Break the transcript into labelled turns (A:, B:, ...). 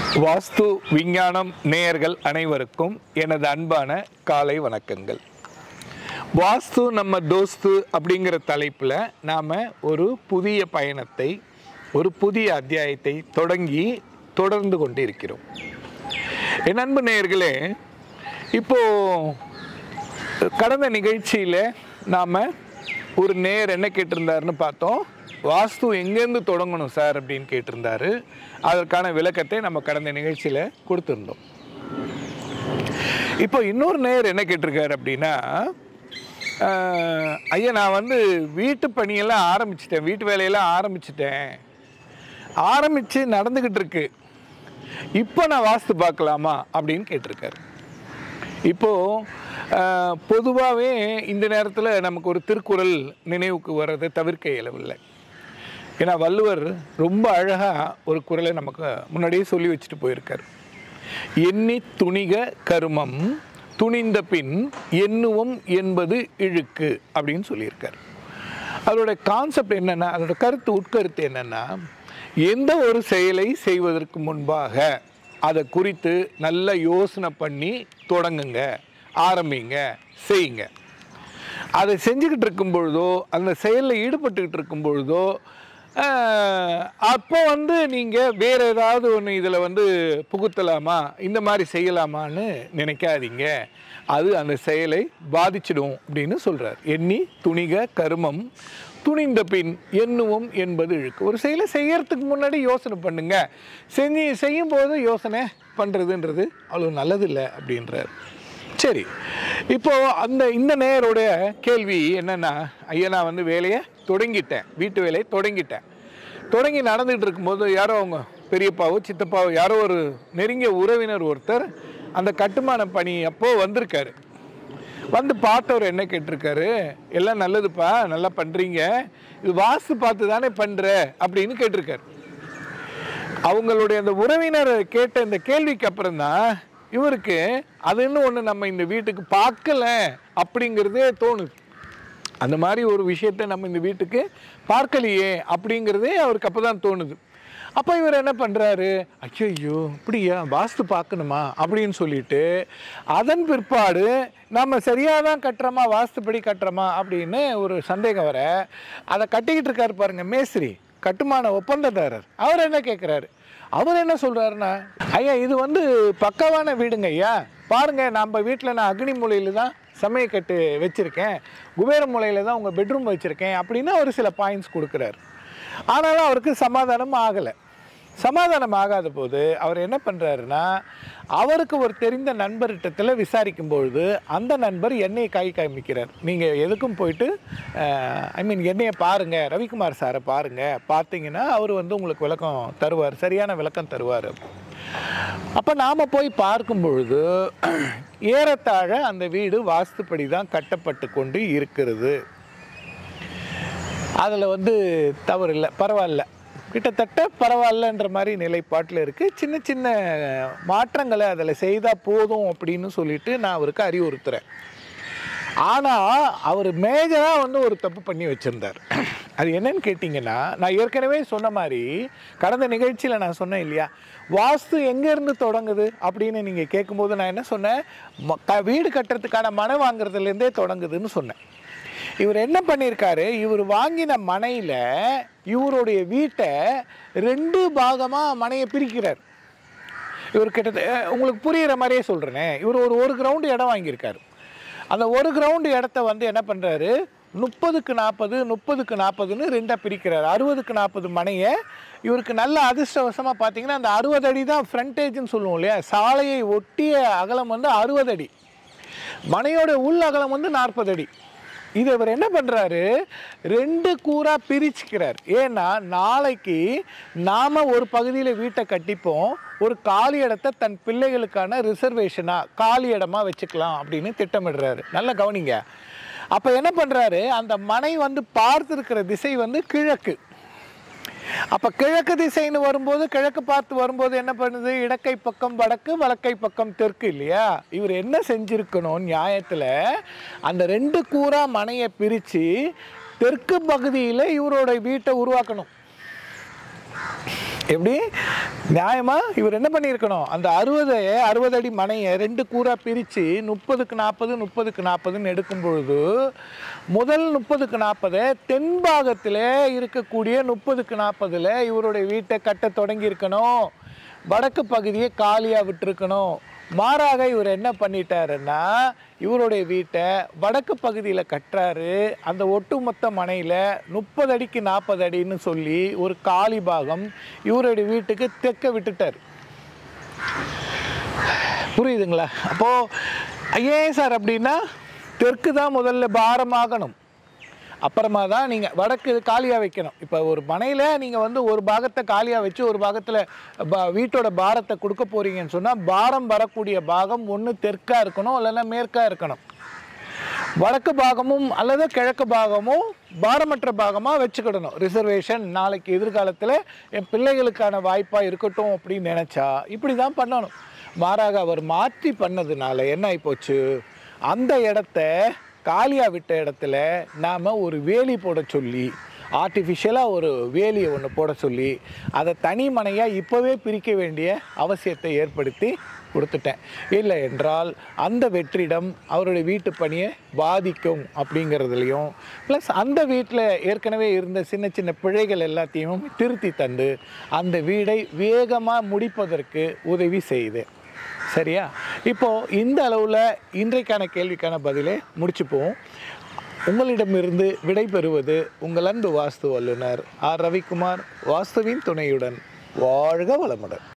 A: வாஸ்து விஞ்ஞானம் நேயர்கள் அனைவருக்கும் எனது அன்பான காலை வணக்கங்கள் வாஸ்து நம்ம தோஸ்து அப்படிங்கிற தலைப்பில் நாம் ஒரு புதிய பயணத்தை ஒரு புதிய அத்தியாயத்தை தொடங்கி தொடர்ந்து கொண்டு இருக்கிறோம் என் அன்பு நேயர்களே இப்போ கடந்த நிகழ்ச்சியில் நாம் ஒரு நேர் என்ன கேட்டிருந்தாருன்னு பார்த்தோம் வாஸ்து எங்கேருந்து தொடங்கணும் சார் அப்படின்னு கேட்டிருந்தாரு அதற்கான விளக்கத்தை நம்ம கடந்த நிகழ்ச்சியில் கொடுத்துருந்தோம் இப்போ இன்னொரு நேர் என்ன கேட்டிருக்காரு அப்படின்னா ஆஹ், ஐயா நான் வந்து வீட்டு பணியெல்லாம் ஆரம்பிச்சிட்டேன் வீட்டு வேலையெல்லாம் ஆரம்பிச்சிட்டேன் ஆரம்பித்து நடந்துக்கிட்டு இருக்கு இப்போ நான் வாஸ்து பார்க்கலாமா அப்படின்னு கேட்டிருக்காரு இப்போது பொதுவாகவே இந்த நேரத்தில் நமக்கு ஒரு திருக்குறள் நினைவுக்கு வர்றதை தவிர்க்க இயலவில்லை ஏன்னா வள்ளுவர் ரொம்ப அழகாக ஒரு குறளை நமக்கு முன்னாடியே சொல்லி வச்சுட்டு போயிருக்கார் எண்ணி துணிக கருமம் துணிந்த பின் எண்ணுவம் என்பது இழுக்கு அப்படின்னு சொல்லியிருக்கார் அதோட கான்செப்ட் என்னென்னா அதோட கருத்து உட்கருத்து என்னென்னா எந்த ஒரு செயலை செய்வதற்கு முன்பாக அதை குறித்து நல்ல யோசனை பண்ணி தொடங்குங்க ஆரம்பிங்க செய்யுங்க அதை செஞ்சுக்கிட்டு இருக்கும் பொழுதோ அந்த செயலில் ஈடுபட்டுக்கிட்டு இருக்கும் பொழுதோ ஆஹ், அப்போ வந்து நீங்கள் வேறு ஏதாவது ஒன்று இதில் வந்து புகுத்தலாமா இந்த மாதிரி செய்யலாமான்னு நினைக்காதீங்க அது அந்த செயலை பாதிச்சிடும் அப்படின்னு சொல்கிறார் எண்ணி துணிக கருமம் துணிந்த பின் எண்ணுவோம் என்பது இழுக்கு ஒரு செயலை செய்யறதுக்கு முன்னாடி யோசனை பண்ணுங்க செஞ்சு செய்யும்போது யோசனை பண்ணுறதுன்றது அவ்வளோ நல்லதில்லை அப்படின்றார் சரி இப்போ அந்த இந்த நேயருடைய கேள்வி என்னன்னா ஐயா நான் வந்து வேலையை தொடங்கிட்டேன் வீட்டு வேலையை தொடங்கிட்டேன் தொடங்கி நடந்துகிட்டு இருக்கும்போது யாரோ அவங்க பெரியப்பாவோ சித்தப்பாவோ யாரோ ஒரு நெருங்கிய உறவினர் ஒருத்தர் அந்த கட்டுமான பணி அப்போ வந்திருக்காரு வந்து பார்த்தவர் என்ன கேட்டிருக்காரு எல்லாம் நல்லதுப்பா நல்லா பண்ணுறீங்க இது வாஸ்து பார்த்து தானே பண்ணுற அப்படின்னு கேட்டிருக்காரு அவங்களுடைய அந்த உறவினர் கேட்ட இந்த கேள்விக்கு அப்புறம் தான் இவருக்கு அது இன்னும் ஒன்று நம்ம இந்த வீட்டுக்கு பார்க்கல அப்படிங்கிறதே தோணுது அந்த மாதிரி ஒரு விஷயத்தை நம்ம இந்த வீட்டுக்கு பார்க்கலையே அப்படிங்கிறதே அவருக்கு அப்போ தான் தோணுது அப்போ இவர் என்ன பண்ணுறாரு ஐயோ இப்படியா வாஸ்து பார்க்கணுமா அப்படின்னு சொல்லிட்டு அதன் பிற்பாடு நம்ம சரியாக தான் கட்டுறோமா வாஸ்துப்படி கட்டுறோமா அப்படின்னு ஒரு சந்தேகம் வர அதை கட்டிக்கிட்டு இருக்காரு பாருங்க மேஸ்திரி கட்டுமான ஒப்பந்ததாரர் அவர் என்ன கேட்குறாரு அவர் என்ன சொல்கிறாருன்னா ஐயா இது வந்து பக்காவான வீடுங்க ஐயா பாருங்க நம்ம வீட்டில் நான் அக்னி மூலையில் தான் சமயக்கட்டு வச்சுருக்கேன் குபேர மூலையில் தான் உங்கள் பெட்ரூம் வச்சுருக்கேன் அப்படின்னு அவர் சில பாயிண்ட்ஸ் கொடுக்குறாரு ஆனாலும் அவருக்கு சமாதானம் ஆகலை சமாதானம் ஆகாத போது அவர் என்ன பண்ணுறாருன்னா அவருக்கு ஒரு தெரிந்த நண்பர்கிட்டத்தில் விசாரிக்கும் பொழுது அந்த நண்பர் என்னையை காய் காமிக்கிறார் நீங்கள் எதுக்கும் போயிட்டு ஐ மீன் என்னையை பாருங்கள் ரவிக்குமார் சாரை பாருங்கள் பார்த்தீங்கன்னா அவர் வந்து உங்களுக்கு விளக்கம் தருவார் சரியான விளக்கம் தருவார் அப்போ நாம் போய் பார்க்கும் பொழுது ஏறத்தாழ அந்த வீடு வாஸ்துப்படி தான் கட்டப்பட்டு கொண்டு இருக்கிறது அதில் வந்து தவறு இல்லை பரவாயில்ல கிட்டத்தட்ட பரவாயில்லன்ற மாதிரி நிலைப்பாட்டில் இருக்குது சின்ன சின்ன மாற்றங்களை அதில் செய்தால் போதும் அப்படின்னு சொல்லிட்டு நான் அவருக்கு அறிவுறுத்துகிறேன் ஆனால் அவர் மேஜராக வந்து ஒரு தப்பு பண்ணி வச்சுருந்தார் அது என்னன்னு கேட்டிங்கன்னா நான் ஏற்கனவே சொன்ன மாதிரி கடந்த நிகழ்ச்சியில் நான் சொன்னேன் இல்லையா வாஸ்து எங்கேருந்து தொடங்குது அப்படின்னு நீங்கள் கேட்கும்போது நான் என்ன சொன்னேன் ம- க- வீடு கட்டுறதுக்கான மனை வாங்குறதுலேருந்தே தொடங்குதுன்னு சொன்னேன் இவர் என்ன பண்ணியிருக்காரு இவர் வாங்கின மனையில் இவருடைய வீட்டை ரெண்டு பாகமாக மனையை பிரிக்கிறார் இவர் கிட்டத்தட்ட உங்களுக்கு புரிகிற மாதிரியே சொல்கிறேனே இவர் ஒரு ஒரு கிரவுண்டு இடம் வாங்கியிருக்காரு அந்த ஒரு கிரவுண்டு இடத்த வந்து என்ன பண்ணுறாரு முப்பதுக்கு நாற்பது முப்பதுக்கு நாற்பதுன்னு ரெண்டாக பிரிக்கிறார் அறுபதுக்கு நாற்பது மனையை இவருக்கு நல்ல அதிர்ஷ்டவசமாக பார்த்தீங்கன்னா அந்த அறுபது அடி தான் ஃப்ரண்டேஜ்னு சொல்லுவோம் இல்லையா சாலையை ஒட்டிய அகலம் வந்து அறுபது அடி மனையோட உள் அகலம் வந்து நாற்பது அடி இது இவர் என்ன பண்ணுறாரு ரெண்டு கூறா பிரிச்சுக்கிறார் ஏன்னா நாளைக்கு நாம் ஒரு பகுதியில் வீட்டை கட்டிப்போம் ஒரு காலி இடத்த தன் பிள்ளைகளுக்கான ரிசர்வேஷனாக காலி இடமா வச்சுக்கலாம் அப்படின்னு திட்டமிடுறாரு நல்ல கவனிங்க அப்போ என்ன பண்ணுறாரு அந்த மனை வந்து பார்த்துருக்கிற திசை வந்து கிழக்கு அப்ப கிழக்கு திசைன்னு வரும்போது கிழக்கு பார்த்து வரும்போது என்ன பண்ணுது இடக்கை பக்கம் வடக்கு வலக்கை பக்கம் தெற்கு இல்லையா இவர் என்ன செஞ்சிருக்கணும் நியாயத்துல அந்த ரெண்டு கூறா மனையை பிரிச்சு தெற்கு பகுதியில் இவரோட வீட்டை உருவாக்கணும் எப்படி நியாயமா இவர் என்ன பண்ணியிருக்கணும் அந்த அறுபது அறுபது அடி மனையை ரெண்டு கூறா பிரித்து முப்பதுக்கு நாற்பது முப்பதுக்கு நாற்பதுன்னு எடுக்கும் பொழுது முதல் முப்பதுக்கு நாற்பது தென்பாகத்தில் இருக்கக்கூடிய முப்பதுக்கு நாற்பதில் இவருடைய வீட்டை கட்ட தொடங்கியிருக்கணும் வடக்கு பகுதியை காலியாக விட்டுருக்கணும் மாறாக இவர் என்ன பண்ணிட்டாருன்னா இவருடைய வீட்டை வடக்கு பகுதியில் கட்டுறாரு அந்த ஒட்டுமொத்த மனையில் முப்பது அடிக்கு நாற்பது அடின்னு சொல்லி ஒரு காலி பாகம் இவருடைய வீட்டுக்கு தெற்க விட்டுட்டார் புரியுதுங்களா அப்போது ஏன் சார் அப்படின்னா தெற்கு தான் முதல்ல பாரமாகணும் அப்புறமா தான் நீங்கள் வடக்கு காலியாக வைக்கணும் இப்போ ஒரு மனையில் நீங்கள் வந்து ஒரு பாகத்தை காலியாக வச்சு ஒரு பாகத்தில் பா வீட்டோட பாரத்தை கொடுக்க போகிறீங்கன்னு சொன்னால் பாரம் வரக்கூடிய பாகம் ஒன்று தெற்காக இருக்கணும் இல்லைன்னா மேற்காக இருக்கணும் வடக்கு பாகமும் அல்லது கிழக்கு பாகமும் பாரமற்ற பாகமாக வச்சுக்கிடணும் ரிசர்வேஷன் நாளைக்கு எதிர்காலத்தில் என் பிள்ளைகளுக்கான வாய்ப்பாக இருக்கட்டும் அப்படின்னு நினச்சா இப்படி தான் பண்ணணும் மாறாக அவர் மாற்றி பண்ணதுனால என்ன ஆகிப்போச்சு அந்த இடத்த காலியாக விட்ட இடத்துல நாம் ஒரு வேலி போட சொல்லி ஆர்டிஃபிஷியலாக ஒரு வேலியை ஒன்று போட சொல்லி அதை தனி மனையாக இப்போவே பிரிக்க வேண்டிய அவசியத்தை ஏற்படுத்தி கொடுத்துட்டேன் இல்லை என்றால் அந்த வெற்றிடம் அவருடைய வீட்டு பணியை பாதிக்கும் அப்படிங்கிறதுலையும் ப்ளஸ் அந்த வீட்டில் ஏற்கனவே இருந்த சின்ன சின்ன பிழைகள் எல்லாத்தையும் திருத்தி தந்து அந்த வீடை வேகமாக முடிப்பதற்கு உதவி செய்தேன் சரியா இப்போது இந்த அளவில் இன்றைக்கான கேள்விக்கான பதிலை முடிச்சுப்போம் உங்களிடமிருந்து விடை பெறுவது உங்கள் அன்பு வாஸ்து வல்லுனர் ஆர் ரவிக்குமார் வாஸ்துவின் துணையுடன் வாழ்க வளமுடன்